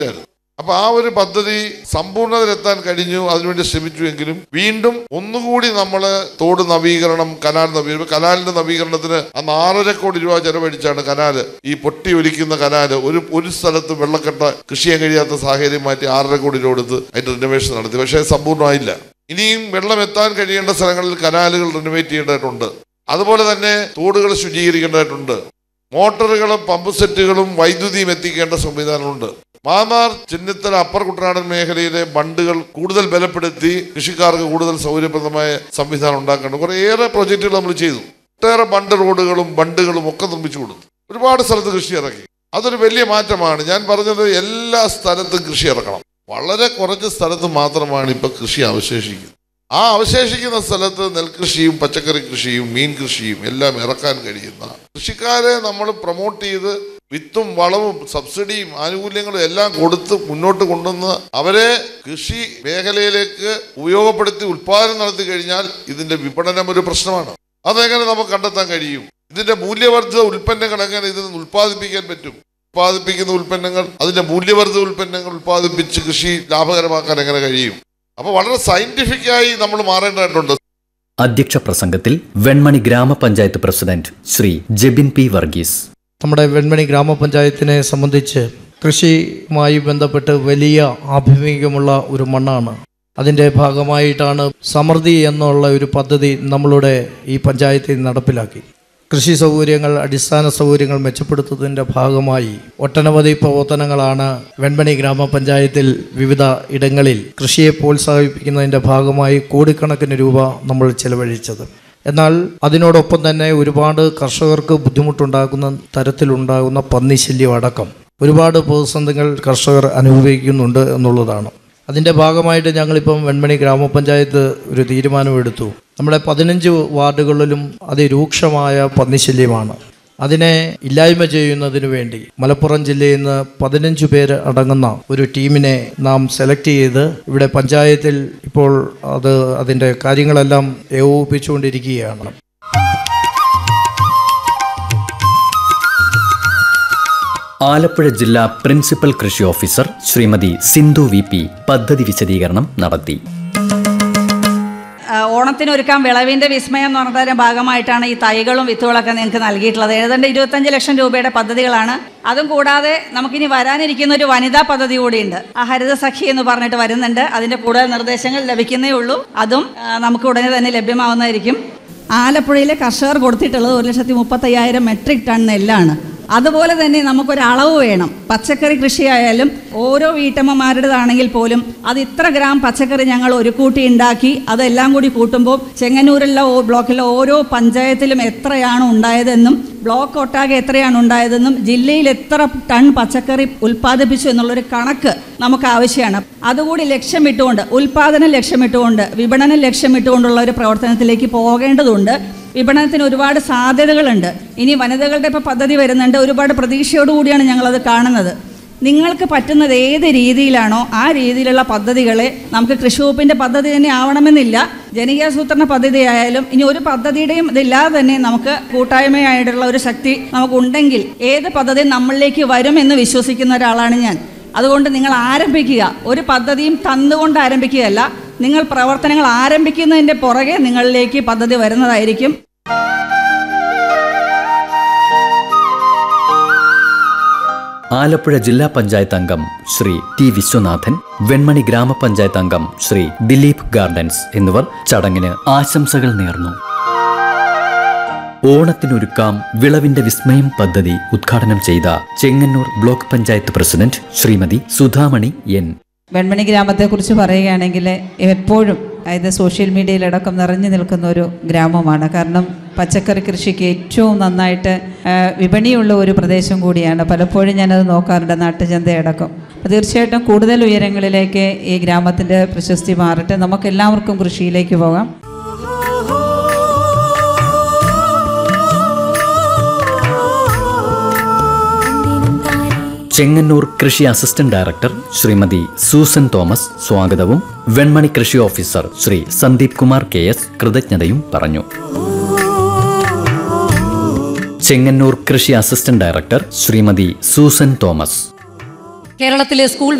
അപ്പൊ ആ ഒരു പദ്ധതി സമ്പൂർണ്ണതയിലെത്താൻ കഴിഞ്ഞു അതിനുവേണ്ടി ശ്രമിച്ചുവെങ്കിലും വീണ്ടും ഒന്നുകൂടി നമ്മൾ തോട് നവീകരണം കനാൽ നവീകരണം കനാലിന്റെ നവീകരണത്തിന് അന്ന് ആറര കോടി രൂപ ചെലവഴിച്ചാണ് കനാല് ഈ പൊട്ടി ഒലിക്കുന്ന കനാല് ഒരു ഒരു സ്ഥലത്ത് വെള്ളക്കെട്ട കൃഷി ചെയ്യാൻ കഴിയാത്ത സാഹചര്യം മാറ്റി ആറര കോടി രൂപ കൊടുത്ത് അതിന്റെ റിനോവേഷൻ നടത്തി പക്ഷേ സമ്പൂർണ്ണമായില്ല ഇനിയും വെള്ളം എത്താൻ കഴിയേണ്ട സ്ഥലങ്ങളിൽ കനാലുകൾ റിനോവേറ്റ് ചെയ്യേണ്ടതായിട്ടുണ്ട് അതുപോലെ തന്നെ തോടുകൾ ശുചീകരിക്കേണ്ടതായിട്ടുണ്ട് മോട്ടോറുകളും പമ്പ് സെറ്റുകളും വൈദ്യുതിയും എത്തിക്കേണ്ട സംവിധാനമുണ്ട് മാന്നാർ ചിന്നിത്തല അപ്പർ കുട്ടനാടൻ മേഖലയിലെ ബണ്ടുകൾ കൂടുതൽ ബലപ്പെടുത്തി കൃഷിക്കാർക്ക് കൂടുതൽ സൗകര്യപ്രദമായ സംവിധാനം ഉണ്ടാക്കേണ്ട കുറേയേറെ പ്രൊജക്റ്റുകൾ നമ്മൾ ചെയ്തു ഒട്ടേറെ ബണ്ട് റോഡുകളും ബണ്ടുകളും ഒക്കെ നിർമ്മിച്ചു കൊടുത്തു ഒരുപാട് സ്ഥലത്ത് കൃഷി ഇറക്കി അതൊരു വലിയ മാറ്റമാണ് ഞാൻ പറഞ്ഞത് എല്ലാ സ്ഥലത്തും കൃഷി ഇറക്കണം വളരെ കുറച്ച് സ്ഥലത്ത് മാത്രമാണ് ഇപ്പൊ കൃഷി അവശേഷിക്കുന്നത് ആ അവശേഷിക്കുന്ന സ്ഥലത്ത് നെൽകൃഷിയും പച്ചക്കറി കൃഷിയും മീൻ കൃഷിയും എല്ലാം ഇറക്കാൻ കഴിയുന്ന കൃഷിക്കാരെ നമ്മൾ പ്രൊമോട്ട് ചെയ്ത് വിത്തും വളവും സബ്സിഡിയും ആനുകൂല്യങ്ങളും എല്ലാം കൊടുത്ത് മുന്നോട്ട് കൊണ്ടുവന്ന് അവരെ കൃഷി മേഖലയിലേക്ക് ഉപയോഗപ്പെടുത്തി ഉൽപാദനം നടത്തി കഴിഞ്ഞാൽ ഇതിന്റെ വിപണനം ഒരു പ്രശ്നമാണ് അതെങ്ങനെ നമുക്ക് കണ്ടെത്താൻ കഴിയും ഇതിന്റെ മൂല്യവർദ്ധിത ഉൽപ്പന്നങ്ങൾ എങ്ങനെ ഇതിൽ നിന്ന് ഉൽപ്പാദിപ്പിക്കാൻ പറ്റും ഉൽപ്പാദിപ്പിക്കുന്ന ഉൽപ്പന്നങ്ങൾ അതിന്റെ മൂല്യവർദ്ധിത ഉൽപ്പന്നങ്ങൾ ഉൽപ്പാദിപ്പിച്ച് കൃഷി ലാഭകരമാക്കാൻ എങ്ങനെ കഴിയും അപ്പോൾ വളരെ സയന്റിഫിക്കായി നമ്മൾ മാറേണ്ടതായിട്ടുണ്ട് അധ്യക്ഷ പ്രസംഗത്തിൽ വെൺമണി ഗ്രാമപഞ്ചായത്ത് പ്രസിഡന്റ് ശ്രീ ജെബിൻ പി വർഗീസ് നമ്മുടെ വെൺമണി ഗ്രാമപഞ്ചായത്തിനെ സംബന്ധിച്ച് കൃഷിയുമായി ബന്ധപ്പെട്ട് വലിയ ആഭിമുഖ്യമുള്ള ഒരു മണ്ണാണ് അതിൻ്റെ ഭാഗമായിട്ടാണ് സമൃദ്ധി എന്നുള്ള ഒരു പദ്ധതി നമ്മളുടെ ഈ പഞ്ചായത്തിൽ നടപ്പിലാക്കി കൃഷി സൗകര്യങ്ങൾ അടിസ്ഥാന സൗകര്യങ്ങൾ മെച്ചപ്പെടുത്തുന്നതിൻ്റെ ഭാഗമായി ഒട്ടനവധി പ്രവർത്തനങ്ങളാണ് വെൺമണി ഗ്രാമപഞ്ചായത്തിൽ വിവിധ ഇടങ്ങളിൽ കൃഷിയെ പ്രോത്സാഹിപ്പിക്കുന്നതിൻ്റെ ഭാഗമായി കോടിക്കണക്കിന് രൂപ നമ്മൾ ചെലവഴിച്ചത് എന്നാൽ അതിനോടൊപ്പം തന്നെ ഒരുപാട് കർഷകർക്ക് ബുദ്ധിമുട്ടുണ്ടാക്കുന്ന തരത്തിലുണ്ടാകുന്ന പന്നിശല്യം അടക്കം ഒരുപാട് പ്രതിസന്ധികൾ കർഷകർ അനുഭവിക്കുന്നുണ്ട് എന്നുള്ളതാണ് അതിൻ്റെ ഭാഗമായിട്ട് ഞങ്ങളിപ്പം വെൺമണി ഗ്രാമപഞ്ചായത്ത് ഒരു തീരുമാനമെടുത്തു നമ്മുടെ പതിനഞ്ച് വാർഡുകളിലും അതിരൂക്ഷമായ പന്നിശല്യമാണ് അതിനെ ഇല്ലായ്മ ചെയ്യുന്നതിന് വേണ്ടി മലപ്പുറം ജില്ലയിൽ നിന്ന് പതിനഞ്ച് പേര് അടങ്ങുന്ന ഒരു ടീമിനെ നാം സെലക്ട് ചെയ്ത് ഇവിടെ പഞ്ചായത്തിൽ ഇപ്പോൾ അത് അതിൻ്റെ കാര്യങ്ങളെല്ലാം ഏകോപിപ്പിച്ചുകൊണ്ടിരിക്കുകയാണ് ആലപ്പുഴ ജില്ലാ പ്രിൻസിപ്പൽ കൃഷി officer Shrimati Sindhu V P പദ്ധതി വിശദീകരണം നടത്തി ആ, ഓണത്തിനൊരുക്കാൻ വിളവിൻ്റെ വിസ്മയം എന്ന് പറഞ്ഞതിൻ്റെ ഭാഗമായിട്ടാണ് ഈ തൈകളും വിത്തുകളൊക്കെ നിങ്ങൾക്ക് നൽകിയിട്ടുള്ളത് ഏതാണ്ട് ഇരുപത്തഞ്ച് ലക്ഷം രൂപയുടെ പദ്ധതികളാണ് അതും കൂടാതെ നമുക്കിനി വരാനിരിക്കുന്ന ഒരു വനിതാ പദ്ധതി കൂടിയുണ്ട് ആ ഹരിത സഖി എന്ന് പറഞ്ഞിട്ട് വരുന്നുണ്ട് അതിൻ്റെ കൂടുതൽ നിർദ്ദേശങ്ങൾ ലഭിക്കുന്നേ ഉള്ളൂ അതും ആ, നമുക്ക് ഉടനെ തന്നെ ലഭ്യമാവുന്നതായിരിക്കും ആലപ്പുഴയിലെ കർഷകർ കൊടുത്തിട്ടുള്ളത് ഒരു ലക്ഷത്തി മുപ്പത്തയ്യായിരം മെട്രിക് ടൺ നെല്ലാണ് അതുപോലെ തന്നെ നമുക്കൊരു അളവ് വേണം പച്ചക്കറി കൃഷിയായാലും ഓരോ വീട്ടമ്മമാരുടേതാണെങ്കിൽ പോലും അത് ഇത്ര ഗ്രാം പച്ചക്കറി ഞങ്ങൾ ഒരു കൂട്ടി ഉണ്ടാക്കി അതെല്ലാം കൂടി കൂട്ടുമ്പോൾ ചെങ്ങന്നൂരിലെ ഓ- ബ്ലോക്കിലെ ഓരോ പഞ്ചായത്തിലും എത്രയാണ് ഉണ്ടായതെന്നും ബ്ലോക്ക് ഒട്ടാകെ എത്രയാണ് ഉണ്ടായതെന്നും ജില്ലയിൽ എത്ര ടൺ പച്ചക്കറി ഉൽപ്പാദിപ്പിച്ചു എന്നുള്ളൊരു കണക്ക് നമുക്ക് ആവശ്യമാണ് അതുകൂടി ലക്ഷ്യമിട്ടുകൊണ്ട് ഉൽപ്പാദനം ലക്ഷ്യമിട്ടുകൊണ്ട് വിപണനം ലക്ഷ്യമിട്ടുകൊണ്ടുള്ള ഒരു പ്രവർത്തനത്തിലേക്ക് പോകേണ്ടതുണ്ട് വിപണനത്തിന് ഒരുപാട് സാധ്യതകളുണ്ട് ഇനി വനിതകളുടെ ഇപ്പോൾ പദ്ധതി വരുന്നുണ്ട് ഒരുപാട് പ്രതീക്ഷയോടുകൂടിയാണ് ഞങ്ങളത് കാണുന്നത് നിങ്ങൾക്ക് പറ്റുന്നത് ഏത് രീതിയിലാണോ ആ രീതിയിലുള്ള പദ്ധതികളെ നമുക്ക് കൃഷി വകുപ്പിൻ്റെ പദ്ധതി തന്നെ ആവണമെന്നില്ല ജനകീയാസൂത്രണ പദ്ധതി ആയാലും ഇനി ഒരു പദ്ധതിയുടെയും ഇതില്ലാതെ തന്നെ നമുക്ക് കൂട്ടായ്മയായിട്ടുള്ള ഒരു ശക്തി നമുക്കുണ്ടെങ്കിൽ ഏത് പദ്ധതി നമ്മളിലേക്ക് വരുമെന്ന് വിശ്വസിക്കുന്ന ഒരാളാണ് ഞാൻ അതുകൊണ്ട് നിങ്ങൾ ആരംഭിക്കുക ഒരു പദ്ധതിയും തന്നുകൊണ്ട് ആരംഭിക്കുകയല്ല നിങ്ങൾ പ്രവർത്തനങ്ങൾ ആരംഭിക്കുന്നതിൻ്റെ പുറകെ നിങ്ങളിലേക്ക് പദ്ധതി വരുന്നതായിരിക്കും ആലപ്പുഴ ജില്ലാ പഞ്ചായത്ത് അംഗം ശ്രീ ടി വിശ്വനാഥൻ വെൺമണി ഗ്രാമപഞ്ചായത്ത് അംഗം ശ്രീ ദിലീപ് ഗാർഡൻസ് എന്നിവർ ചടങ്ങിന് ആശംസകൾ നേർന്നു ഓണത്തിനൊരുക്കാം വിളവിന്റെ വിസ്മയം പദ്ധതി ഉദ്ഘാടനം ചെയ്ത Chengannur block panchayat president Shrimati Sudhamani N Venmani ഗ്രാമത്തെക്കുറിച്ച് പറയുകയാണെങ്കിൽ എപ്പോഴും അതായത് സോഷ്യൽ മീഡിയയിലടക്കം നിറഞ്ഞു നിൽക്കുന്ന ഒരു ഗ്രാമമാണ് കാരണം പച്ചക്കറി കൃഷിക്ക് ഏറ്റവും നന്നായിട്ട് ആ, വിപണിയുള്ള ഒരു പ്രദേശം കൂടിയാണ് പലപ്പോഴും ഞാനത് നോക്കാറുണ്ട് നാട്ടുചന്തയടക്കം അപ്പോൾ തീർച്ചയായിട്ടും കൂടുതൽ ഉയരങ്ങളിലേക്ക് ഈ ഗ്രാമത്തിൻ്റെ പ്രശസ്തി മാറട്ടെ നമുക്കെല്ലാവർക്കും കൃഷിയിലേക്ക് പോകാം ചെങ്ങന്നൂർ കൃഷി assistant director Shrimati Susan Thomas സ്വാഗതവും വെൺമണി കൃഷി officer Shri Sandeep Kumar K S കൃതജ്ഞതയും പറഞ്ഞു ചെങ്ങന്നൂർ കൃഷി assistant director Shrimati Susan Thomas കേരളത്തിലെ സ്കൂൾ